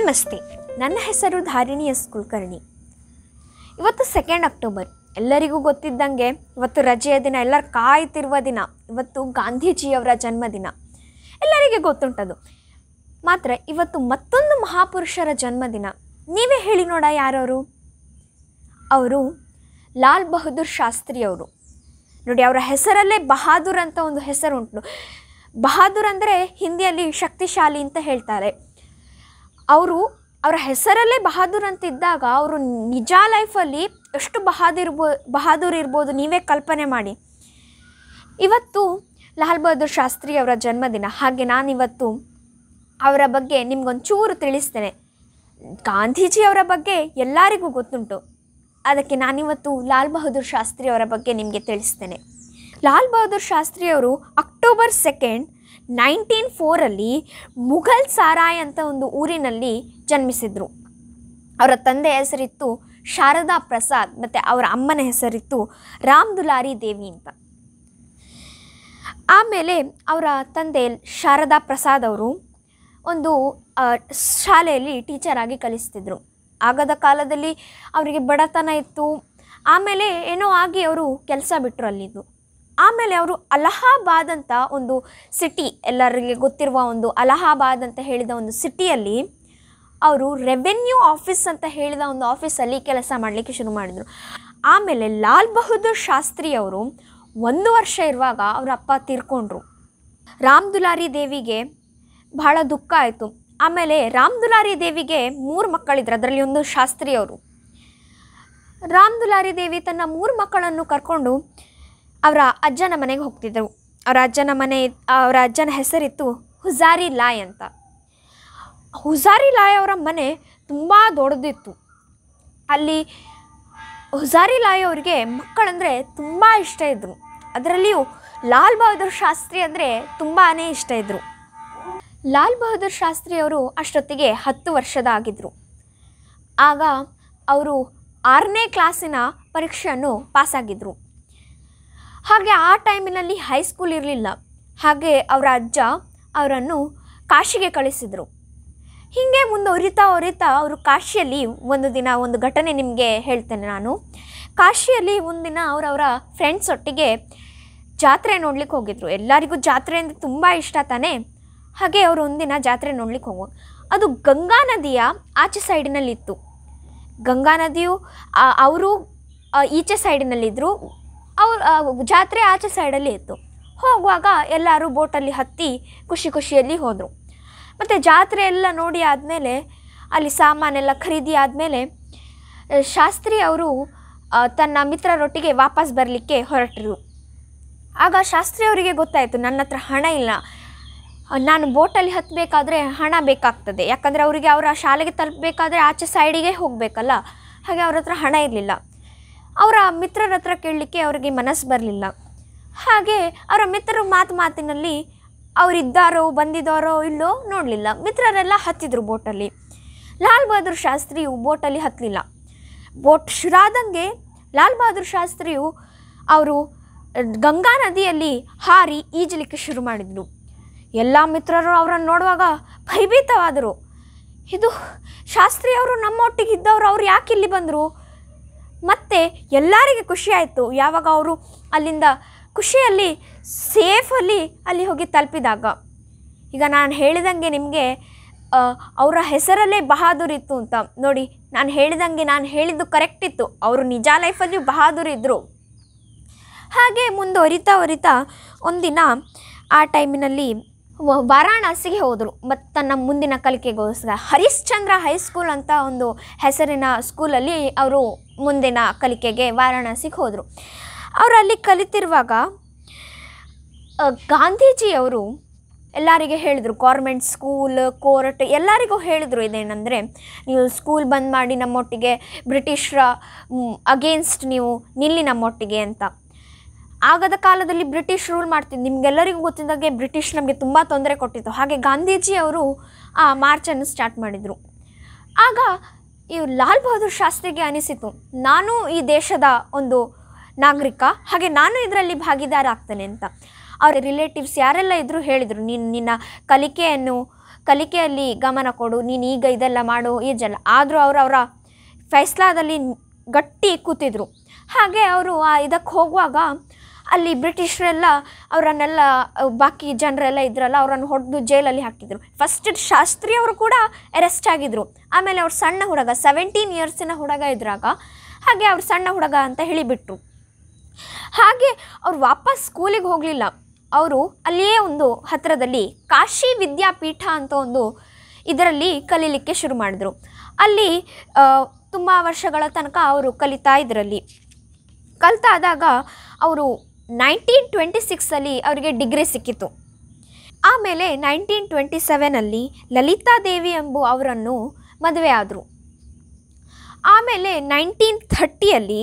ನಮಸ್ತೆ ನನ್ನ ಹೆಸರು ಧಾರಿಣಿ ಎಸ್ ಕುಲಕರ್ಣಿ ಇವತ್ತು ಸೆಕೆಂಡ್ ಅಕ್ಟೋಬರ್ ಎಲ್ಲರಿಗೂ ಗೊತ್ತಿದ್ದಂಗೆ ಇವತ್ತು ರಜೆಯ ದಿನ ಎಲ್ಲರೂ ಕಾಯ್ತಿರುವ ದಿನ ಇವತ್ತು ಗಾಂಧೀಜಿಯವರ ಜನ್ಮದಿನ ಎಲ್ಲರಿಗೆ ಗೊತ್ತುಂಟದು ಮಾತ್ರ ಇವತ್ತು ಮತ್ತೊಂದು ಮಹಾಪುರುಷರ ಜನ್ಮದಿನ ನೀವೇ ಹೇಳಿ ನೋಡ ಯಾರವರು ಅವರು ಲಾಲ್ ಬಹದ್ದೂರ್ ಶಾಸ್ತ್ರಿ ಅವರು ನೋಡಿ ಅವರ ಹೆಸರಲ್ಲೇ ಬಹಾದೂರ್ ಅಂತ ಒಂದು ಹೆಸರುಂಟು ಬಹಾದೂರ್ ಅಂದರೆ ಹಿಂದಿಯಲ್ಲಿ ಶಕ್ತಿಶಾಲಿ ಅಂತ ಹೇಳ್ತಾರೆ ಅವರು ಅವರ ಹೆಸರಲ್ಲೇ ಬಹಾದೂರ್ ಅಂತ ಇದ್ದಾಗ ಅವರು ನಿಜ ಲೈಫಲ್ಲಿ ಎಷ್ಟು ಬಹಾದೂರ್ ಇರ್ಬೋ ಬಹಾದೂರ್ ಇರ್ಬೋದು ನೀವೇ ಕಲ್ಪನೆ ಮಾಡಿ ಇವತ್ತು ಲಾಲ್ ಬಹದ್ದೂರ್ ಶಾಸ್ತ್ರಿ ಅವರ ಜನ್ಮದಿನ ಹಾಗೆ ನಾನಿವತ್ತು ಅವರ ಬಗ್ಗೆ ನಿಮ್ಗೊಂಚೂರು ತಿಳಿಸ್ತೇನೆ ಗಾಂಧೀಜಿ ಅವರ ಬಗ್ಗೆ ಎಲ್ಲರಿಗೂ ಗೊತ್ತುಂಟು ಅದಕ್ಕೆ ನಾನಿವತ್ತು ಲಾಲ್ ಬಹದ್ದೂರ್ ಶಾಸ್ತ್ರಿ ಅವರ ಬಗ್ಗೆ ನಿಮಗೆ ತಿಳಿಸ್ತೇನೆ ಲಾಲ್ ಬಹದ್ದೂರ್ ಶಾಸ್ತ್ರಿ ಅವರು ಅಕ್ಟೋಬರ್ ಸೆಕೆಂಡ್ ನೈನ್ಟೀನ್ ಫೋರಲ್ಲಿ ಮುಘಲ್ ಸಾರಾಯ್ ಅಂತ ಒಂದು ಊರಿನಲ್ಲಿ ಜನ್ಮಿಸಿದರು ಅವರ ತಂದೆ ಹೆಸರಿತ್ತು ಶಾರದಾ ಪ್ರಸಾದ್ ಮತ್ತು ಅವರ ಅಮ್ಮನ ಹೆಸರಿತ್ತು ರಾಮ್ ದುಲಾರಿ ದೇವಿ ಅಂತ ಆಮೇಲೆ ಅವರ ತಂದೆ ಶಾರದಾ ಪ್ರಸಾದ್ ಅವರು ಒಂದು ಆ, ಶಾಲೆಯಲ್ಲಿ ಟೀಚರ್ ಆಗಿ ಕಲಿಸ್ತಿದ್ರು ಆಗದ ಕಾಲದಲ್ಲಿ ಅವರಿಗೆ ಬಡತನ ಇತ್ತು ಆಮೇಲೆ ಏನೋ ಆಗಿ ಅವರು ಕೆಲಸ ಬಿಟ್ಟರು ಅಲ್ಲಿದ್ದು ಆಮೇಲೆ ಅವರು ಅಲಹಾಬಾದ್ ಅಂತ ಒಂದು ಸಿಟಿ ಎಲ್ಲರಿಗೆ ಗೊತ್ತಿರುವ ಒಂದು ಅಲಹಾಬಾದ್ ಅಂತ ಹೇಳಿದ ಒಂದು ಸಿಟಿಯಲ್ಲಿ ಅವರು ರೆವೆನ್ಯೂ ಆಫೀಸ್ ಅಂತ ಹೇಳಿದ ಒಂದು ಆಫೀಸಲ್ಲಿ ಕೆಲಸ ಮಾಡಲಿಕ್ಕೆ ಶುರು ಮಾಡಿದರು ಆಮೇಲೆ ಲಾಲ್ ಬಹದ್ದೂರ್ ಶಾಸ್ತ್ರಿ ಅವರು ಒಂದು ವರ್ಷ ಇರುವಾಗ ಅವರ ಅಪ್ಪ ತೀರ್ಕೊಂಡ್ರು ರಾಮ್ ದುಲಾರಿ ದೇವಿಗೆ ಬಹಳ ದುಃಖ ಆಯಿತು ಆಮೇಲೆ ರಾಮ್ ದುಲಾರಿ ದೇವಿಗೆ ಮೂರು ಮಕ್ಕಳಿದ್ರು ಅದರಲ್ಲಿ ಒಂದು ಶಾಸ್ತ್ರಿ ಅವರು ರಾಮ್ ದುಲಾರಿ ದೇವಿ ತನ್ನ ಮೂರು ಮಕ್ಕಳನ್ನು ಕರ್ಕೊಂಡು ಅವರ ಅಜ್ಜನ ಮನೆಗೆ ಹೋಗ್ತಿದ್ದರು ಅವರ ಅಜ್ಜನ ಮನೆ ಅವರ ಅಜ್ಜನ ಹೆಸರಿತ್ತು ಹುಜಾರಿ ಲಾಯ್ ಅಂತ ಹುಜಾರಿ ಲಾಯ್ ಅವರ ಮನೆ ತುಂಬ ದೊಡ್ಡದಿತ್ತು ಅಲ್ಲಿ ಹುಜಾರಿ ಲಾಯ್ ಅವರಿಗೆ ಮಕ್ಕಳಂದರೆ ತುಂಬ ಇಷ್ಟ ಇದ್ದರು ಅದರಲ್ಲಿಯೂ ಲಾಲ್ ಬಹದ್ದೂರ್ ಶಾಸ್ತ್ರಿ ಅಂದರೆ ತುಂಬಾ ಇಷ್ಟ ಇದ್ದರು ಲಾಲ್ ಬಹದ್ದೂರ್ ಶಾಸ್ತ್ರಿ ಅವರು ಅಷ್ಟೊತ್ತಿಗೆ ಹತ್ತು ವರ್ಷದ ಆಗಿದ್ದರು ಆಗ ಅವರು ಆರನೇ ಕ್ಲಾಸಿನ ಪರೀಕ್ಷೆಯನ್ನು ಪಾಸಾಗಿದ್ದರು ಹಾಗೆ ಆ ಟೈಮಿನಲ್ಲಿ ಹೈಸ್ಕೂಲ್ ಇರಲಿಲ್ಲ ಹಾಗೆ ಅವರ ಅಜ್ಜ ಅವರನ್ನು ಕಾಶಿಗೆ ಕಳಿಸಿದರು ಹೀಗೆ ಮುಂದುವರಿತಾ ಹೊರಿತಾ ಅವರು ಕಾಶಿಯಲ್ಲಿ ಒಂದು ದಿನ ಒಂದು ಘಟನೆ ನಿಮಗೆ ಹೇಳ್ತೇನೆ ನಾನು ಕಾಶಿಯಲ್ಲಿ ಒಂದಿನ ಅವರವರ ಫ್ರೆಂಡ್ಸ್ ಒಟ್ಟಿಗೆ ಜಾತ್ರೆ ನೋಡ್ಲಿಕ್ಕೆ ಹೋಗಿದ್ರು ಎಲ್ಲರಿಗೂ ಜಾತ್ರೆ ಅಂದರೆ ತುಂಬ ಇಷ್ಟ ತಾನೇ ಹಾಗೆ ಅವರು ಒಂದಿನ ಜಾತ್ರೆ ನೋಡ್ಲಿಕ್ಕೆ ಹೋಗುವ ಅದು ಗಂಗಾ ನದಿಯ ಆಚೆ ಸೈಡಿನಲ್ಲಿತ್ತು ಗಂಗಾ ನದಿಯು ಅವರು ಈಚೆ ಸೈಡಿನಲ್ಲಿದ್ದರು ಅವ್ರು ಜಾತ್ರೆ ಆಚೆ ಸೈಡಲ್ಲಿ ಇತ್ತು ಹೋಗುವಾಗ ಎಲ್ಲರೂ ಬೋಟಲ್ಲಿ ಹತ್ತಿ ಖುಷಿ ಖುಷಿಯಲ್ಲಿ ಹೋದರು ಮತ್ತು ಜಾತ್ರೆ ಎಲ್ಲ ನೋಡಿ ಆದಮೇಲೆ ಅಲ್ಲಿ ಸಾಮಾನೆಲ್ಲ ಖರೀದಿ ಆದಮೇಲೆ ಶಾಸ್ತ್ರಿ ಅವರು ಆ, ತನ್ನ ಮಿತ್ರರೊಟ್ಟಿಗೆ ವಾಪಸ್ ಬರಲಿಕ್ಕೆ ಹೊರಟರು ಆಗ ಶಾಸ್ತ್ರಿ ಅವರಿಗೆ ಗೊತ್ತಾಯಿತು ನನ್ನ ಹತ್ರ ಹಣ ಇಲ್ಲ ನಾನು ಬೋಟಲ್ಲಿ ಹತ್ತಬೇಕಾದ್ರೆ ಹಣ ಬೇಕಾಗ್ತದೆ ಯಾಕಂದರೆ ಅವರಿಗೆ ಅವರ ಶಾಲೆಗೆ ತಲುಪಬೇಕಾದ್ರೆ ಆಚೆ ಸೈಡಿಗೆ ಹೋಗಬೇಕಲ್ಲ ಹಾಗೆ ಅವ್ರ ಹತ್ರ ಹಣ ಇರಲಿಲ್ಲ ಅವರ ಮಿತ್ರರ ಹತ್ರ ಕೇಳಲಿಕ್ಕೆ ಅವರಿಗೆ ಮನಸ್ಸು ಬರಲಿಲ್ಲ ಹಾಗೆ ಅವರ ಮಿತ್ರರು ಮಾತು ಮಾತಿನಲ್ಲಿ ಅವರಿದ್ದಾರೋ ಬಂದಿದ್ದಾರೋ ಇಲ್ಲೋ ನೋಡಲಿಲ್ಲ ಮಿತ್ರರೆಲ್ಲ ಹತ್ತಿದ್ರು ಬೋಟಲ್ಲಿ ಲಾಲ್ ಬಹದ್ದೂರ್ ಶಾಸ್ತ್ರಿಯು ಬೋಟಲ್ಲಿ ಹತ್ತಲಿಲ್ಲ ಬೋಟ್ ಶುರಾದಂಗೆ ಲಾಲ್ ಬಹದ್ದೂರ್ ಶಾಸ್ತ್ರಿಯು ಅವರು ಗಂಗಾ ನದಿಯಲ್ಲಿ ಹಾರಿ ಈಜಲಿಕ್ಕೆ ಶುರು ಮಾಡಿದರು ಎಲ್ಲ ಮಿತ್ರರು ಅವರನ್ನು ನೋಡುವಾಗ ಭಯಭೀತವಾದರು ಇದು ಶಾಸ್ತ್ರಿ ಅವರು ನಮ್ಮೊಟ್ಟಿಗೆ ಇದ್ದವರು ಅವ್ರು ಯಾಕೆ ಇಲ್ಲಿ ಬಂದರು ಮತ್ತು ಎಲ್ಲರಿಗೆ ಖುಷಿ ಆಯಿತು ಯಾವಾಗ ಅವರು ಅಲ್ಲಿಂದ ಖುಷಿಯಲ್ಲಿ ಸೇಫಲ್ಲಿ ಅಲ್ಲಿ ಹೋಗಿ ತಲುಪಿದಾಗ ಈಗ ನಾನು ಹೇಳಿದಂಗೆ ನಿಮಗೆ ಅವರ ಹೆಸರಲ್ಲೇ ಬಹಾದೂರ್ ಇತ್ತು ಅಂತ ನೋಡಿ ನಾನು ಹೇಳಿದಂಗೆ ನಾನು ಹೇಳಿದ್ದು ಕರೆಕ್ಟ್ ಇತ್ತು ಅವರು ನಿಜ ಲೈಫಲ್ಲಿಯೂ ಬಹಾದೂರ್ ಇದ್ದರು ಹಾಗೆ ಮುಂದುವರಿತಾ ಹೊರಿತಾ ಒಂದಿನ ಆ ಟೈಮಿನಲ್ಲಿ ವ- ವಾರಾಣಸಿಗೆ ಹೋದರು ಮತ್ತು ತನ್ನ ಮುಂದಿನ ಕಲಿಕೆಗೋಸ್ಕರ ಹರಿಶ್ಚಂದ್ರ ಹೈಸ್ಕೂಲ್ ಅಂತ ಒಂದು ಹೆಸರಿನ ಸ್ಕೂಲಲ್ಲಿ ಅವರು ಮುಂದಿನ ಕಲಿಕೆಗೆ ವಾರಾಣಸಿಗೆ ಹೋದರು ಅವರು ಅಲ್ಲಿ ಕಲಿತಿರುವಾಗ ಆ, ಗಾಂಧೀಜಿಯವರು ಎಲ್ಲರಿಗೆ ಹೇಳಿದರು ಗೌರ್ಮೆಂಟ್ ಸ್ಕೂಲ್ ಕೋರ್ಟ್ ಎಲ್ಲರಿಗೂ ಹೇಳಿದರು ಇದೇನೆಂದರೆ ನೀವು ಸ್ಕೂಲ್ ಬಂದ್ ಮಾಡಿ ನಮ್ಮೊಟ್ಟಿಗೆ ಬ್ರಿಟಿಷರ ಅಗೇನ್ಸ್ಟ್ ನೀವು ನಿಲ್ಲಿ ನಮ್ಮೊಟ್ಟಿಗೆ ಅಂತ ಆಗದ ಕಾಲದಲ್ಲಿ ಬ್ರಿಟಿಷ್ ರೂಲ್ ಮಾಡ್ತಿದ್ದು ನಿಮಗೆಲ್ಲರಿಗೂ ಗೊತ್ತಿದ್ದಾಗೆ ಬ್ರಿಟಿಷ್ ನಮಗೆ ತುಂಬ ತೊಂದರೆ ಕೊಟ್ಟಿತ್ತು ಹಾಗೆ ಗಾಂಧೀಜಿ ಅವರು ಆ ಮಾರ್ಚನ್ನು ಸ್ಟಾರ್ಟ್ ಮಾಡಿದರು ಆಗ ಈ ಲಾಲ್ ಬಹದ್ದೂರ್ ಶಾಸ್ತ್ರಿಗೆ ಅನಿಸಿತು ನಾನು ಈ ದೇಶದ ಒಂದು ನಾಗರಿಕ ಹಾಗೆ ನಾನು ಇದರಲ್ಲಿ ಭಾಗಿದಾರ ಆಗ್ತೇನೆ ಅಂತ ಅವರ ರಿಲೇಟಿವ್ಸ್ ಯಾರೆಲ್ಲ ಇದ್ದರೂ ಹೇಳಿದರು ನೀನು ನಿನ್ನ ಕಲಿಕೆಯನ್ನು ಕಲಿಕೆಯಲ್ಲಿ ಗಮನ ಕೊಡು ನೀನು ಈಗ ಇದೆಲ್ಲ ಮಾಡು ಈಜಲ್ಲ ಆದರೂ ಅವರು ಅವರ ಫೈಸಲಾದಲ್ಲಿ ಗಟ್ಟಿ ಕೂತಿದ್ರು ಹಾಗೆ ಅವರು ಆ ಇದಕ್ಕೆ ಹೋಗುವಾಗ ಅಲ್ಲಿ ಬ್ರಿಟಿಷರೆಲ್ಲ ಅವರನ್ನೆಲ್ಲ ಅಹ್, ಬಾಕಿ ಜನರೆಲ್ಲ ಇದ್ರಲ್ಲ ಅವರನ್ನು ಹೊಡೆದು ಜೈಲಲ್ಲಿ ಹಾಕಿದ್ರು ಫಸ್ಟ್ ಶಾಸ್ತ್ರಿ ಅವರು ಕೂಡ ಅರೆಸ್ಟ್ ಆಗಿದ್ರು ಆಮೇಲೆ ಅವ್ರು ಸಣ್ಣ ಹುಡುಗ ಸೆವೆಂಟೀನ್ ಇಯರ್ಸಿನ ಹುಡುಗ ಇದ್ರಾಗ ಹಾಗೆ ಅವ್ರು ಸಣ್ಣ ಹುಡುಗ ಅಂತ ಹೇಳಿಬಿಟ್ರು ಹಾಗೆ ಅವ್ರು ವಾಪಸ್ ಸ್ಕೂಲಿಗೆ ಹೋಗಲಿಲ್ಲ ಅವರು ಅಲ್ಲಿಯೇ ಒಂದು ಹತ್ತಿರದಲ್ಲಿ ಕಾಶಿ ವಿದ್ಯಾಪೀಠ ಅಂತ ಒಂದು ಇದರಲ್ಲಿ ಕಲೀಲಿಕ್ಕೆ ಶುರು ಮಾಡಿದ್ರು ಅಲ್ಲಿ ತುಂಬ ವರ್ಷಗಳ ತನಕ ಅವರು ಕಲಿತಾ ಇದ್ರಲ್ಲಿ ಕಲ್ತಾದಾಗ ಅವರು ನೈನ್ಟೀನ್ ಟ್ವೆಂಟಿ ಸಿಕ್ಸಲ್ಲಿ ಅವರಿಗೆ ಡಿಗ್ರಿ ಸಿಕ್ಕಿತು ಆಮೇಲೆ ನೈನ್ಟೀನ್ ಟ್ವೆಂಟಿ ಸೆವೆನಲ್ಲಿ ಲಲಿತಾ ದೇವಿ ಎಂಬು ಅವರನ್ನು ಮದುವೆ ಆದರು ಆಮೇಲೆ ನೈನ್ಟೀನ್ ಥರ್ಟಿಯಲ್ಲಿ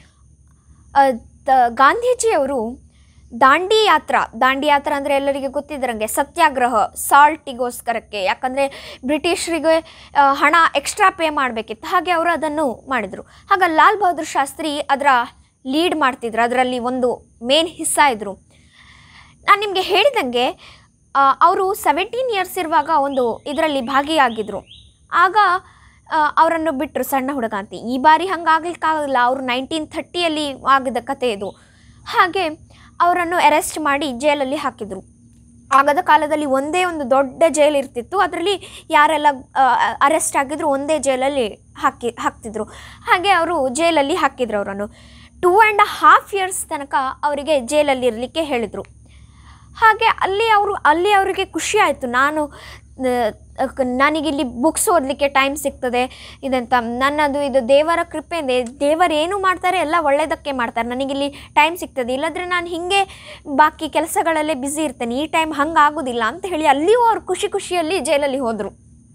ಗಾಂಧೀಜಿಯವರು ದಾಂಡಿ ಯಾತ್ರಾ ದಾಂಡಿ ಯಾತ್ರಾ ಅಂದರೆ ಎಲ್ಲರಿಗೆ ಗೊತ್ತಿದ್ರಂಗೆ ಸತ್ಯಾಗ್ರಹ ಸಾಲ್ಟಿಗೋಸ್ಕರಕ್ಕೆ ಯಾಕಂದರೆ ಬ್ರಿಟಿಷರಿಗೆ ಆ, ಹಣ ಎಕ್ಸ್ಟ್ರಾ ಪೇ ಮಾಡಬೇಕಿತ್ತು ಹಾಗೆ ಅವರು ಅದನ್ನು ಮಾಡಿದರು ಆಗ ಲಾಲ್ ಬಹದ್ದೂರ್ ಶಾಸ್ತ್ರಿ ಅದರ ಲೀಡ್ ಮಾಡ್ತಿದ್ರು ಅದರಲ್ಲಿ ಒಂದು ಮೇನ್ ಹಿಸ್ಸ ಇದ್ದರು ನಾನು ನಿಮಗೆ ಹೇಳಿದಂಗೆ ಅವರು ಸೆವೆಂಟೀನ್ ಇಯರ್ಸ್ ಇರುವಾಗ ಒಂದು ಇದರಲ್ಲಿ ಭಾಗಿಯಾಗಿದ್ದರು ಆಗ ಆ, ಅವರನ್ನು ಬಿಟ್ಟರು ಸಣ್ಣ ಹುಡುಗ ಅಂತ ಈ ಬಾರಿ ಹಂಗಾಗ್ಲಿಕ್ಕಾಗಲ್ಲ ಅವರು ನೈನ್ಟೀನ್ ಥರ್ಟಿಯಲ್ಲಿ ಆಗಿದ ಕತೆ ಇದು ಹಾಗೆ ಅವರನ್ನು ಅರೆಸ್ಟ್ ಮಾಡಿ ಜೈಲಲ್ಲಿ ಹಾಕಿದರು ಆಗದ ಕಾಲದಲ್ಲಿ ಒಂದೇ ಒಂದು ದೊಡ್ಡ ಜೈಲ್ ಇರ್ತಿತ್ತು ಅದರಲ್ಲಿ ಯಾರೆಲ್ಲ ಅರೆಸ್ಟ್ ಆಗಿದ್ರು ಒಂದೇ ಜೈಲಲ್ಲಿ ಹಾಕಿ ಹಾಕ್ತಿದ್ರು ಹಾಗೆ ಅವರು ಜೈಲಲ್ಲಿ ಹಾಕಿದ್ರು ಅವರನ್ನು ಟೂ ಆ್ಯಂಡ್ ಹಾಫ್ ಇಯರ್ಸ್ ತನಕ ಅವರಿಗೆ ಜೈಲಲ್ಲಿ ಇರಲಿಕ್ಕೆ ಹೇಳಿದರು ಹಾಗೆ ಅಲ್ಲಿ ಅವರು ಅಲ್ಲಿ ಅವರಿಗೆ ಖುಷಿ ಆಯಿತು ನಾನು ಆ, ಕ- ನನಗಿಲ್ಲಿ ಬುಕ್ಸ್ ಓದಲಿಕ್ಕೆ ಟೈಮ್ ಸಿಗ್ತದೆ ಇದಂತ ನನ್ನದು ಇದು ದೇವರ ಕೃಪೆಯಿಂದ ದೇವರು ಏನು ಮಾಡ್ತಾರೆ ಎಲ್ಲ ಒಳ್ಳೆಯದಕ್ಕೆ ಮಾಡ್ತಾರೆ ನನಗಿಲ್ಲಿ ಟೈಮ್ ಸಿಗ್ತದೆ ಇಲ್ಲದ್ರೆ ನಾನು ಹೀಗೆ ಬಾಕಿ ಕೆಲಸಗಳಲ್ಲೇ ಬ್ಯುಸಿ ಇರ್ತೇನೆ ಈ ಟೈಮ್ ಹಂಗೆ ಆಗೋದಿಲ್ಲ ಅಂತ ಹೇಳಿ ಅಲ್ಲಿಯೂ ಅವ್ರು ಖುಷಿ ಖುಷಿಯಲ್ಲಿ ಜೈಲಲ್ಲಿ ಹೋದರು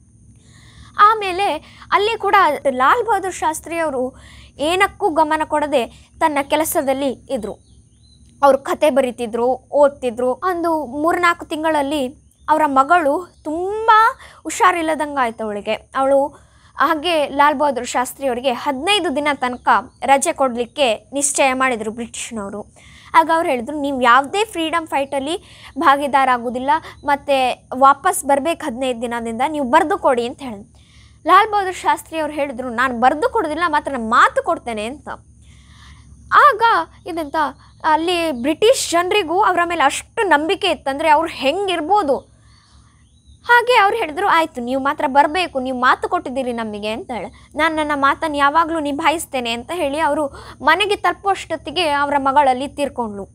ಆಮೇಲೆ ಅಲ್ಲಿ ಕೂಡ ಲಾಲ್ ಬಹದ್ದೂರ್ ಶಾಸ್ತ್ರಿ ಅವರು ಏನಕ್ಕೂ ಗಮನ ಕೊಡದೆ ತನ್ನ ಕೆಲಸದಲ್ಲಿ ಇದ್ದರು ಅವರು ಕತೆ ಬರಿತಿದ್ರು ಓದ್ತಿದ್ರು ಒಂದು ಮೂರ್ನಾಲ್ಕು ತಿಂಗಳಲ್ಲಿ ಅವರ ಮಗಳು ತುಂಬ ಹುಷಾರಿಲ್ಲದಂಗೆ ಆಯ್ತು ಅವಳಿಗೆ ಅವಳು ಹಾಗೆ ಲಾಲ್ ಬಹದ್ದೂರ್ ಶಾಸ್ತ್ರಿ ಅವರಿಗೆ ಹದಿನೈದು ದಿನ ತನಕ ರಜೆ ಕೊಡಲಿಕ್ಕೆ ನಿಶ್ಚಯ ಮಾಡಿದರು ಬ್ರಿಟಿಷ್ನವರು ಆಗ ಅವ್ರು ಹೇಳಿದ್ರು ನೀವು ಯಾವುದೇ ಫ್ರೀಡಮ್ ಫೈಟಲ್ಲಿ ಭಾಗಿದಾರ ಆಗೋದಿಲ್ಲ ಮತ್ತು ವಾಪಸ್ ಬರಬೇಕು ಹದಿನೈದು ದಿನದಿಂದ ನೀವು ಬರೆದು ಕೊಡಿ ಅಂತ ಹೇಳಿದ್ರು ಲಾಲ್ ಬಹದ್ದೂರ್ ಶಾಸ್ತ್ರಿ ಅವ್ರು ಹೇಳಿದ್ರು ನಾನು ಬರೆದು ಕೊಡೋದಿಲ್ಲ ಮಾತ್ರ ನಾನು ಮಾತು ಕೊಡ್ತೇನೆ ಅಂತ ಆಗ ಇದಂತ ಅಲ್ಲಿ ಬ್ರಿಟಿಷ್ ಜನರಿಗೂ ಅವರ ಮೇಲೆ ಅಷ್ಟು ನಂಬಿಕೆ ಇತ್ತಂದರೆ ಅವ್ರು ಹೆಂಗಿರ್ಬೋದು ಹಾಗೆ ಅವ್ರು ಹೇಳಿದ್ರು ಆಯಿತು ನೀವು ಮಾತ್ರ ಬರಬೇಕು ನೀವು ಮಾತು ಕೊಟ್ಟಿದ್ದೀರಿ ನಮಗೆ ಅಂತ ಹೇಳಿ ನಾನು ನನ್ನ ಮಾತನ್ನು ಯಾವಾಗಲೂ ನಿಭಾಯಿಸ್ತೇನೆ ಅಂತ ಹೇಳಿ ಅವರು ಮನೆಗೆ ತಲುಪುವಷ್ಟೊತ್ತಿಗೆ ಅವರ ಮಗಳಲ್ಲಿ ತೀರ್ಕೊಂಡ್ಳು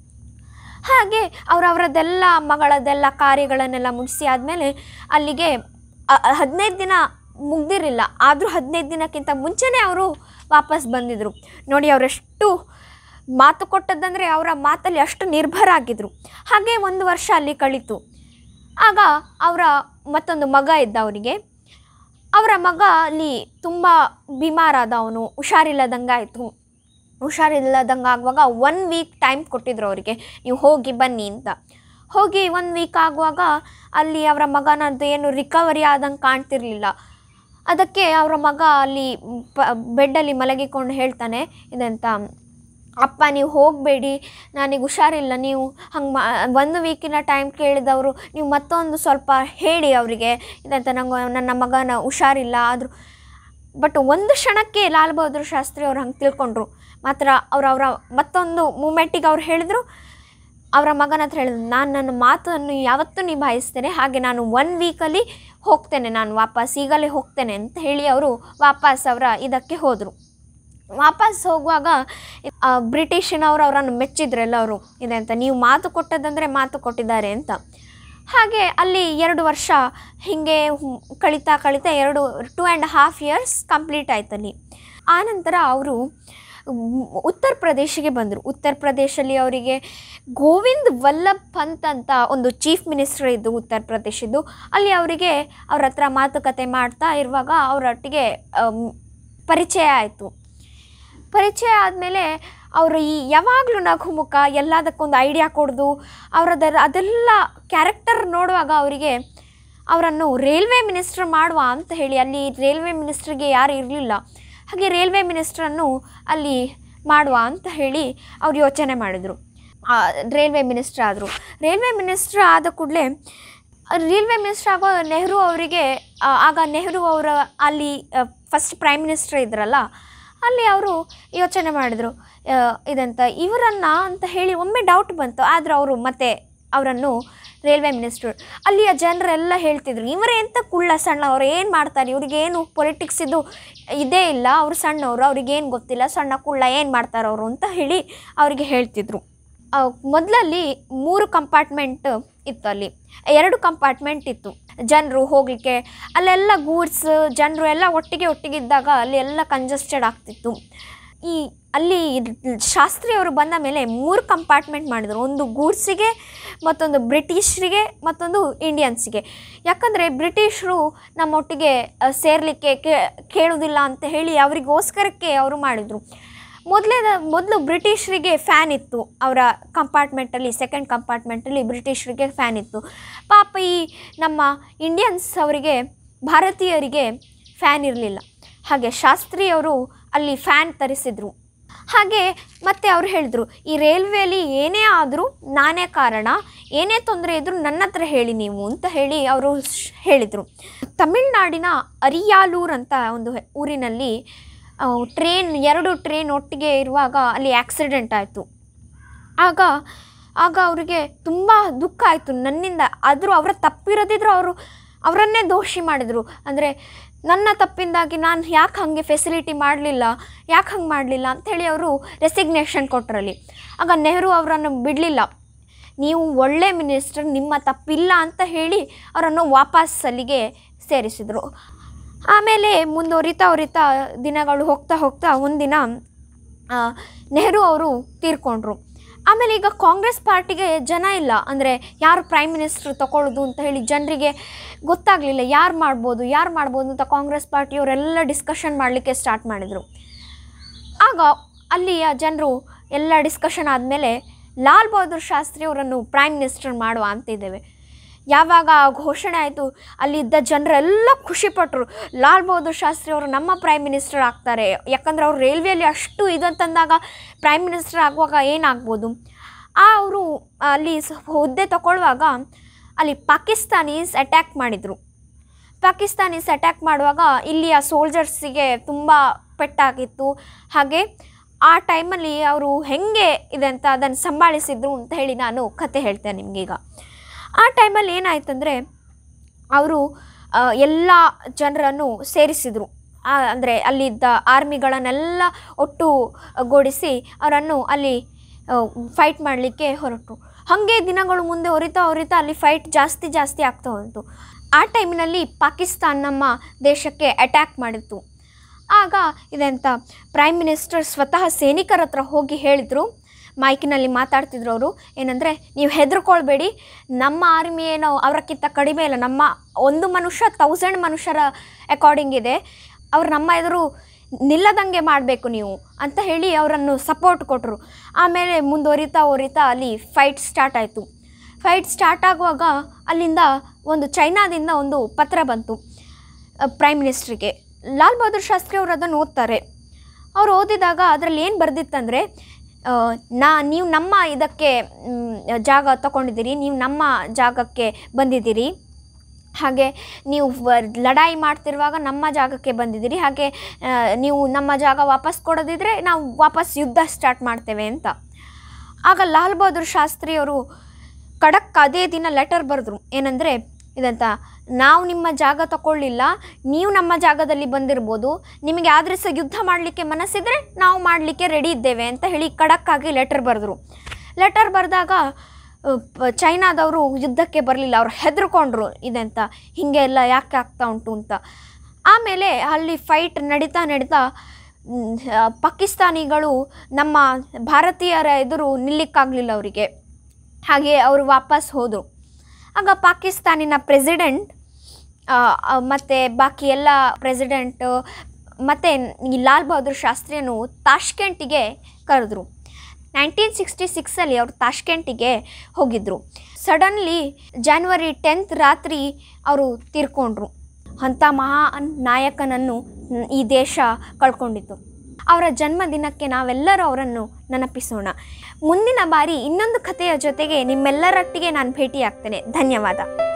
ಹಾಗೆ ಅವರು ಅವರದ್ದೆಲ್ಲ ಮಗಳದ್ದೆಲ್ಲ ಕಾರ್ಯಗಳನ್ನೆಲ್ಲ ಮುಗಿಸಿ ಆದಮೇಲೆ ಅಲ್ಲಿಗೆ ಹದಿನೈದು ದಿನ ಮುಗ್ದಿರಲಿಲ್ಲ ಆದರೂ ಹದಿನೈದು ದಿನಕ್ಕಿಂತ ಮುಂಚೆನೇ ಅವರು ವಾಪಸ್ ಬಂದಿದ್ದರು ನೋಡಿ ಅವರೆಷ್ಟು ಮಾತು ಕೊಟ್ಟದ್ದಂದರೆ ಅವರ ಮಾತಲ್ಲಿ ಅಷ್ಟು ನಿರ್ಭರ ಆಗಿದ್ದರು ಹಾಗೆ ಒಂದು ವರ್ಷ ಅಲ್ಲಿ ಕಳೀತು ಆಗ ಅವರ ಮತ್ತೊಂದು ಮಗ ಇದ್ದ ಅವರಿಗೆ ಅವರ ಮಗ ಅಲ್ಲಿ ತುಂಬ ಬಿಮಾರಾದ ಅವನು ಹುಷಾರಿಲ್ಲದಂಗೆ ಆಯಿತು ಹುಷಾರಿಲ್ಲದಂಗೆ ಆಗುವಾಗ ಒನ್ ವೀಕ್ ಟೈಮ್ ಕೊಟ್ಟಿದ್ರು ಅವರಿಗೆ ನೀವು ಹೋಗಿ ಬನ್ನಿ ಅಂತ ಹೋಗಿ ಒನ್ ವೀಕ್ ಆಗುವಾಗ ಅಲ್ಲಿ ಅವರ ಮಗನದ್ದು ಏನು ರಿಕವರಿ ಆದಂಗೆ ಕಾಣ್ತಿರ್ಲಿಲ್ಲ ಅದಕ್ಕೆ ಅವರ ಮಗ ಅಲ್ಲಿ ಪ ಬೆಡ್ಡಲ್ಲಿ ಮಲಗಿಕೊಂಡು ಹೇಳ್ತಾನೆ ಇದಂತ ಅಪ್ಪ ನೀವು ಹೋಗಬೇಡಿ ನನಗೆ ಹುಷಾರಿಲ್ಲ ನೀವು ಹಂಗೆ ಮಾ ಒಂದು ವೀಕಿನ ಟೈಮ್ ಕೇಳಿದವರು ನೀವು ಮತ್ತೊಂದು ಸ್ವಲ್ಪ ಹೇಳಿ ಅವರಿಗೆ ಇದಂತ ನಂಗೆ ನನ್ನ ಮಗನ ಹುಷಾರಿಲ್ಲ ಆದರೂ ಬಟ್ ಒಂದು ಕ್ಷಣಕ್ಕೆ ಲಾಲ್ ಬಹದ್ದೂರ್ ಶಾಸ್ತ್ರಿ ಅವ್ರು ಹಂಗೆ ತಿಳ್ಕೊಂಡ್ರು ಮಾತ್ರ ಅವ್ರು ಅವರ ಮತ್ತೊಂದು ಮೂಮೆಂಟಿಗೆ ಅವ್ರು ಹೇಳಿದ್ರು ಅವರ ಮಗನ ಹತ್ರ ಹೇಳಿದ್ರು ನಾನು ನನ್ನ ಮಾತನ್ನು ಯಾವತ್ತೂ ನಿಭಾಯಿಸ್ತೇನೆ ಹಾಗೆ ನಾನು ಒನ್ ವೀಕಲ್ಲಿ ಹೋಗ್ತೇನೆ ನಾನು ವಾಪಸ್ ಈಗಲೇ ಹೋಗ್ತೇನೆ ಅಂತ ಹೇಳಿ ಅವರು ವಾಪಸ್ ಅವರ ಇದಕ್ಕೆ ಹೋದರು ವಾಪಸ್ ಹೋಗುವಾಗ ಆ, ಬ್ರಿಟಿಷಿನವರು ಅವರನ್ನು ಮೆಚ್ಚಿದ್ರು ಎಲ್ಲವರು ಇದೆ ಅಂತ ನೀವು ಮಾತು ಕೊಟ್ಟದಂದರೆ ಮಾತು ಕೊಟ್ಟಿದ್ದಾರೆ ಅಂತ ಹಾಗೆ ಅಲ್ಲಿ ಎರಡು ವರ್ಷ ಹೀಗೆ ಹ್ಮ್, ಕಳೀತಾ ಕಳೀತಾ ಎರಡು two and half years complete ಆಯ್ತಲ್ಲಿ ಆನಂತರ ಅವರು ಉತ್ತರ ಪ್ರದೇಶಿಗೆ ಬಂದರು ಉತ್ತರ ಪ್ರದೇಶಲ್ಲಿ ಅವರಿಗೆ ಗೋವಿಂದ್ ವಲ್ಲಭ್ ಪಂತ್ ಅಂತ ಒಂದು ಚೀಫ್ ಮಿನಿಸ್ಟರ್ ಇದ್ದು ಉತ್ತರ ಪ್ರದೇಶದ್ದು ಅಲ್ಲಿ ಅವರಿಗೆ ಅವ್ರ ಹತ್ರ ಮಾತುಕತೆ ಮಾಡ್ತಾ ಇರುವಾಗ ಅವರೊಟ್ಟಿಗೆ ಅಮ್, ಪರಿಚಯ ಆಯಿತು ಪರಿಚಯ ಆದಮೇಲೆ ಅವರು ಈ ಯಾವಾಗಲೂ ನಗುಮುಖ ಎಲ್ಲದಕ್ಕೊಂದು ಐಡಿಯಾ ಕೊಡೋದು ಅವರದ ಅದೆಲ್ಲ ಕ್ಯಾರೆಕ್ಟರ್ ನೋಡುವಾಗ ಅವರಿಗೆ ಅವರನ್ನು ರೈಲ್ವೆ ಮಿನಿಸ್ಟರ್ ಮಾಡುವ ಅಂತ ಹೇಳಿ ಅಲ್ಲಿ ರೈಲ್ವೆ ಮಿನಿಸ್ಟ್ರಿಗೆ ಯಾರು ಇರಲಿಲ್ಲ ಹಾಗೆ ರೈಲ್ವೆ ಮಿನಿಸ್ಟ್ರನ್ನು ಅಲ್ಲಿ ಮಾಡುವ ಅಂತ ಹೇಳಿ ಅವ್ರು ಯೋಚನೆ ಮಾಡಿದರು ರೈಲ್ವೆ ಮಿನಿಸ್ಟ್ರ್ ಆದರು ರೈಲ್ವೆ ಮಿನಿಸ್ಟ್ರ್ ಆದ ಕೂಡಲೇ ರೈಲ್ವೆ ಮಿನಿಸ್ಟರ್ ಆಗೋ ನೆಹರು ಅವರಿಗೆ ಆ, ಆಗ ನೆಹರು ಅವರ ಅಲ್ಲಿ ಫಸ್ಟ್ ಪ್ರೈಮ್ ಮಿನಿಸ್ಟರ್ ಇದ್ರಲ್ಲ ಅಲ್ಲಿ ಅವರು ಯೋಚನೆ ಮಾಡಿದರು ಇದಂತ ಇವರನ್ನು ಅಂತ ಹೇಳಿ ಒಮ್ಮೆ ಡೌಟ್ ಬಂತು ಆದರೆ ಅವರು ಮತ್ತೆ ಅವರನ್ನು ರೈಲ್ವೆ ಮಿನಿಸ್ಟರ್ ಅಲ್ಲಿಯ ಜನರೆಲ್ಲ ಹೇಳ್ತಿದ್ರು ಇವರೇ ಎಂತ ಕುಳ್ಳ ಸಣ್ಣ ಅವ್ರು ಏನು ಮಾಡ್ತಾರೆ ಇವ್ರಿಗೇನು ಪೊಲಿಟಿಕ್ಸ್ ಇದು ಇದೇ ಇಲ್ಲ ಅವರು ಸಣ್ಣವರು ಅವ್ರಿಗೇನು ಗೊತ್ತಿಲ್ಲ ಸಣ್ಣ ಕುಳ್ಳ ಏನು ಮಾಡ್ತಾರೆ ಅವರು ಅಂತ ಹೇಳಿ ಅವರಿಗೆ ಹೇಳ್ತಿದ್ರು ಮೊದಲಲ್ಲಿ ಮೂರು ಕಂಪಾರ್ಟ್ಮೆಂಟ್ ಇತ್ತು ಅಲ್ಲಿ ಎರಡು ಕಂಪಾರ್ಟ್ಮೆಂಟ್ ಇತ್ತು ಜನರು ಹೋಗಲಿಕ್ಕೆ ಅಲ್ಲೆಲ್ಲ ಗೂಡ್ಸ್ ಜನರು ಎಲ್ಲ ಒಟ್ಟಿಗೆ ಒಟ್ಟಿಗೆ ಇದ್ದಾಗ ಅಲ್ಲಿ ಎಲ್ಲ ಕಂಜಸ್ಟೆಡ್ ಆಗ್ತಿತ್ತು ಈ ಅಲ್ಲಿ ಇದ್- ಶಾಸ್ತ್ರಿ ಅವರು ಬಂದ ಮೇಲೆ ಮೂರು ಕಂಪಾರ್ಟ್ಮೆಂಟ್ ಮಾಡಿದರು ಒಂದು ಗೂಡ್ಸಿಗೆ ಮತ್ತೊಂದು ಬ್ರಿಟಿಷರಿಗೆ ಮತ್ತೊಂದು ಇಂಡಿಯನ್ಸಿಗೆ ಯಾಕಂದರೆ ಬ್ರಿಟಿಷರು ನಮ್ಮೊಟ್ಟಿಗೆ ಸೇರಲಿಕ್ಕೆ ಕೇಳುವುದಿಲ್ಲ ಅಂತ ಹೇಳಿ ಅವರಿಗೋಸ್ಕರಕ್ಕೆ ಅವರು ಮಾಡಿದರು ಮೊದಲೇದ ಮೊದಲು ಬ್ರಿಟಿಷರಿಗೆ ಫ್ಯಾನ್ ಇತ್ತು ಅವರ ಕಂಪಾರ್ಟ್ಮೆಂಟಲ್ಲಿ ಸೆಕೆಂಡ್ ಕಂಪಾರ್ಟ್ಮೆಂಟಲ್ಲಿ ಬ್ರಿಟಿಷರಿಗೆ ಫ್ಯಾನ್ ಇತ್ತು ಪಾಪ ಈ ನಮ್ಮ ಇಂಡಿಯನ್ಸ್ ಅವರಿಗೆ ಭಾರತೀಯರಿಗೆ ಫ್ಯಾನ್ ಇರಲಿಲ್ಲ ಹಾಗೆ ಶಾಸ್ತ್ರಿ ಅವರು ಅಲ್ಲಿ ಫ್ಯಾನ್ ತರಿಸಿದ್ರು ಹಾಗೆ ಮತ್ತೆ ಅವ್ರು ಹೇಳಿದ್ರು ಈ ರೈಲ್ವೆಯಲ್ಲಿ ಏನೇ ಆದರೂ ನಾನೇ ಕಾರಣ ಏನೇ ತೊಂದರೆ ಇದ್ದರೂ ನನ್ನ ಹತ್ರ ಹೇಳಿ ನೀವು ಅಂತ ಹೇಳಿ ಅವರು ಹೇಳಿದರು ತಮಿಳ್ನಾಡಿನ ಅರಿಯಾಲೂರ್ ಅಂತ ಒಂದು ಹೆ- ಊರಿನಲ್ಲಿ ಟ್ರೈನ್ ಎರಡು ಟ್ರೈನ್ ಒಟ್ಟಿಗೆ ಇರುವಾಗ ಅಲ್ಲಿ ಆಕ್ಸಿಡೆಂಟ್ ಆಯಿತು ಆಗ ಆಗ ಅವರಿಗೆ ತುಂಬ ದುಃಖ ಆಯಿತು ನನ್ನಿಂದ ಆದರೂ ಅವರ ತಪ್ಪಿರೋದಿದ್ರು ಅವರು ಅವರನ್ನೇ ದೋಷಿ ಮಾಡಿದರು ಅಂದರೆ ನನ್ನ ತಪ್ಪಿಂದಾಗಿ ನಾನು ಯಾಕೆ ಹಾಗೆ ಫೆಸಿಲಿಟಿ ಮಾಡಲಿಲ್ಲ ಯಾಕೆ ಹಂಗೆ ಮಾಡಲಿಲ್ಲ ಅಂಥೇಳಿ ಅವರು ರೆಸಿಗ್ನೇಷನ್ ಕೊಟ್ಟರಲ್ಲಿ ಆಗ ನೆಹರು ಅವರನ್ನು ಬಿಡಲಿಲ್ಲ ನೀವು ಒಳ್ಳೆ ಮಿನಿಸ್ಟರ್ ನಿಮ್ಮ ತಪ್ಪಿಲ್ಲ ಅಂತ ಹೇಳಿ ಅವರನ್ನು ವಾಪಸ್ ಅಲ್ಲಿಗೆ ಸೇರಿಸಿದರು ಆಮೇಲೆ ಮುಂದುವರಿತಾ ಉರಿತಾ ದಿನಗಳು ಹೋಗ್ತಾ ಹೋಗ್ತಾ ಒಂದಿನ ಆ, ನೆಹರು ಅವರು ತೀರ್ಕೊಂಡ್ರು ಆಮೇಲೆ ಈಗ ಕಾಂಗ್ರೆಸ್ ಪಾರ್ಟಿಗೆ ಜನ ಇಲ್ಲ ಅಂದರೆ ಯಾರು ಪ್ರೈಮ್ ಮಿನಿಸ್ಟರ್ ತಗೊಳ್ಳೋದು ಅಂತ ಹೇಳಿ ಜನರಿಗೆ ಗೊತ್ತಾಗಲಿಲ್ಲ ಯಾರು ಮಾಡ್ಬೋದು ಯಾರು ಮಾಡ್ಬೋದು ಅಂತ ಕಾಂಗ್ರೆಸ್ ಪಾರ್ಟಿಯವರೆಲ್ಲ ಡಿಸ್ಕಷನ್ ಮಾಡಲಿಕ್ಕೆ ಸ್ಟಾರ್ಟ್ ಮಾಡಿದರು ಆಗ ಅಲ್ಲಿಯ ಜನರು ಎಲ್ಲ ಡಿಸ್ಕಷನ್ ಆದಮೇಲೆ ಲಾಲ್ ಬಹದ್ದೂರ್ ಶಾಸ್ತ್ರಿ ಅವರನ್ನು ಪ್ರೈಮ್ ಮಿನಿಸ್ಟರ್ ಮಾಡುವ ಅಂತಿದ್ದೇವೆ ಯಾವಾಗ ಆ ಘೋಷಣೆ ಆಯಿತು ಅಲ್ಲಿದ್ದ ಜನರೆಲ್ಲ ಖುಷಿಪಟ್ಟರು ಲಾಲ್ ಬಹದ್ದೂರ್ ಶಾಸ್ತ್ರಿ ಅವರು ನಮ್ಮ ಪ್ರೈಮ್ ಮಿನಿಸ್ಟರ್ ಆಗ್ತಾರೆ ಯಾಕಂದ್ರೆ ಅವ್ರು ರೈಲ್ವೆಯಲ್ಲಿ ಅಷ್ಟು ಇದಂತಂದಾಗ ಪ್ರೈಮ್ ಮಿನಿಸ್ಟರ್ ಆಗುವಾಗ ಏನಾಗ್ಬೋದು ಆ ಅವರು ಅಲ್ಲಿ ಸ- ಹುದ್ದೆ ತಗೊಳ್ಳುವಾಗ ಅಲ್ಲಿ ಪಾಕಿಸ್ತಾನೀಸ್ ಅಟ್ಯಾಕ್ ಮಾಡಿದರು ಪಾಕಿಸ್ತಾನೀಸ್ ಅಟ್ಯಾಕ್ ಮಾಡುವಾಗ ಇಲ್ಲಿಯ ಸೋಲ್ಜರ್ಸಿಗೆ ತುಂಬ ಪೆಟ್ಟಾಗಿತ್ತು ಹಾಗೆ ಆ ಟೈಮಲ್ಲಿ ಅವರು ಹೆಂಗೆ ಇದೆ ಅಂತ ಅದನ್ನು ಸಂಭಾಳಿಸಿದ್ರು ಅಂತ ಹೇಳಿ ನಾನು ಕತೆ ಹೇಳ್ತೇನೆ ನಿಮಗೀಗ ಆ ಟೈಮಲ್ಲಿ ಏನಾಯ್ತಂದರೆ ಅವರು ಎಲ್ಲ ಜನರನ್ನು ಸೇರಿಸಿದರು ಅಂದರೆ ಅಲ್ಲಿದ್ದ ಆರ್ಮಿಗಳನ್ನೆಲ್ಲ ಒಟ್ಟುಗೂಡಿಸಿ ಅವರನ್ನು ಅಲ್ಲಿ ಫೈಟ್ ಮಾಡಲಿಕ್ಕೆ ಹೊರಟರು ಹಾಗೆ ದಿನಗಳು ಮುಂದೆ ಹೊರಿತಾ ಹೊರಿತಾ ಅಲ್ಲಿ ಫೈಟ್ ಜಾಸ್ತಿ ಜಾಸ್ತಿ ಆಗ್ತಾ ಹೋಯಿತು ಆ ಟೈಮಿನಲ್ಲಿ ಪಾಕಿಸ್ತಾನ್ ನಮ್ಮ ದೇಶಕ್ಕೆ ಅಟ್ಯಾಕ್ ಮಾಡಿತ್ತು ಆಗ ಇದೆಂತ ಪ್ರೈಮ್ ಮಿನಿಸ್ಟರ್ ಸ್ವತಃ ಸೈನಿಕರ ಹತ್ರ ಹೋಗಿ ಹೇಳಿದರು ಮೈಕಿನಲ್ಲಿ ಮಾತಾಡ್ತಿದ್ರು ಅವರು ಏನಂದರೆ ನೀವು ಹೆದರ್ಕೊಳ್ಬೇಡಿ ನಮ್ಮ ಆರ್ಮಿ ಏನೋ ಅವರಕ್ಕಿಂತ ಕಡಿಮೆ ಇಲ್ಲ ನಮ್ಮ ಒಂದು ಮನುಷ್ಯ ತೌಸಂಡ್ ಮನುಷ್ಯರ ಅಕಾರ್ಡಿಂಗ್ ಇದೆ ಅವ್ರು ನಮ್ಮ ಎದುರು ನಿಲ್ಲದಂಗೆ ಮಾಡಬೇಕು ನೀವು ಅಂತ ಹೇಳಿ ಅವರನ್ನು ಸಪೋರ್ಟ್ ಕೊಟ್ಟರು ಆಮೇಲೆ ಮುಂದುವರಿತಾ ಹೊರಿತಾ ಅಲ್ಲಿ ಫೈಟ್ ಸ್ಟಾರ್ಟ್ ಆಯಿತು ಫೈಟ್ ಸ್ಟಾರ್ಟ್ ಆಗುವಾಗ ಅಲ್ಲಿಂದ ಒಂದು ಚೈನಾದಿಂದ ಒಂದು ಪತ್ರ ಬಂತು ಪ್ರೈಮ್ ಮಿನಿಸ್ಟ್ರಿಗೆ ಲಾಲ್ ಬಹದ್ದೂರ್ ಶಾಸ್ತ್ರಿ ಅವರು ಅದನ್ನು ಓದ್ತಾರೆ ಅವ್ರು ಓದಿದಾಗ ಅದರಲ್ಲಿ ಏನು ಬರೆದಿತ್ತಂದರೆ ನಾ ನೀವು ನಮ್ಮ ಇದಕ್ಕೆ ಮ್, ಜಾಗ ತಗೊಂಡಿದ್ದೀರಿ ನೀವು ನಮ್ಮ ಜಾಗಕ್ಕೆ ಬಂದಿದ್ದೀರಿ ಹಾಗೆ ನೀವು ವ- ಲಡಾಯಿ ಮಾಡ್ತಿರುವಾಗ ನಮ್ಮ ಜಾಗಕ್ಕೆ ಬಂದಿದ್ದೀರಿ ಹಾಗೆ ಆ, ನೀವು ನಮ್ಮ ಜಾಗ ವಾಪಸ್ ಕೊಡೋದಿದ್ರೆ ನಾವು ವಾಪಸ್ ಯುದ್ಧ ಸ್ಟಾರ್ಟ್ ಮಾಡ್ತೇವೆ ಅಂತ ಆಗ ಲಾಲ್ ಬಹದ್ದೂರ್ ಶಾಸ್ತ್ರಿಯವರು ಖಡಕ್ ಅದೇ ದಿನ ಲೆಟರ್ ಬರೆದ್ರು ಏನಂದರೆ ಇದಂತ ನಾವು ನಿಮ್ಮ ಜಾಗ ತಗೊಳ್ಳಿಲ್ಲ ನೀವು ನಮ್ಮ ಜಾಗದಲ್ಲಿ ಬಂದಿರ್ಬೋದು ನಿಮಗೆ ಆದರೆ ಸಹ ಯುದ್ಧ ಮಾಡಲಿಕ್ಕೆ ಮನಸ್ಸಿದ್ರೆ ನಾವು ಮಾಡಲಿಕ್ಕೆ ರೆಡಿ ಇದ್ದೇವೆ ಅಂತ ಹೇಳಿ ಖಡಕ್ಕಾಗಿ ಲೆಟರ್ ಬರೆದ್ರು ಲೆಟರ್ ಬರೆದಾಗ ಚೈನಾದವರು ಯುದ್ಧಕ್ಕೆ ಬರಲಿಲ್ಲ ಅವ್ರು ಹೆದರ್ಕೊಂಡ್ರು ಇದೆಂತ ಹೀಗೆ ಎಲ್ಲ ಯಾಕೆ ಆಗ್ತಾ ಉಂಟು ಅಂತ ಆಮೇಲೆ ಅಲ್ಲಿ ಫೈಟ್ ನಡೀತಾ ನಡೀತಾ ಮ್, ಆ, ಪಾಕಿಸ್ತಾನಿಗಳು ನಮ್ಮ ಭಾರತೀಯರ ಎದುರು ನಿಲ್ಲಿಕ್ಕಾಗಲಿಲ್ಲ ಅವರಿಗೆ ಹಾಗೆ ಅವರು ವಾಪಸ್ ಹೋದರು ಆಗ ಪಾಕಿಸ್ತಾನಿನ ಪ್ರೆಸಿಡೆಂಟ್ ಮತ್ತು ಬಾಕಿ ಎಲ್ಲ ಪ್ರೆಸಿಡೆಂಟ್ ಮತ್ತು ಈ ಲಾಲ್ ಬಹದ್ದೂರ್ ಶಾಸ್ತ್ರಿಯನ್ನು ತಾಷ್ಕೆಂಟಿಗೆ ಕರೆದ್ರು ನೈನ್ಟೀನ್ ಸಿಕ್ಸ್ಟಿ ಸಿಕ್ಸಲ್ಲಿ ಅವರು ತಾಷ್ಕೆಂಟಿಗೆ ಹೋಗಿದ್ದರು ಸಡನ್ಲಿ ಜಾನ್ವರಿ ಟೆಂತ್ ರಾತ್ರಿ ಅವರು ತೀರ್ಕೊಂಡ್ರು ಅಂಥ ಮಹಾ ನಾಯಕನನ್ನು ಈ ದೇಶ ಕಳ್ಕೊಂಡಿತ್ತು ಅವರ ಜನ್ಮದಿನಕ್ಕೆ ನಾವೆಲ್ಲರೂ ಅವರನ್ನು ನೆನಪಿಸೋಣ ಮುಂದಿನ ಬಾರಿ ಇನ್ನೊಂದು ಕಥೆಯ ಜೊತೆಗೆ ನಿಮ್ಮೆಲ್ಲರೊಟ್ಟಿಗೆ ನಾನು ಭೇಟಿಯಾಗ್ತೇನೆ ಧನ್ಯವಾದ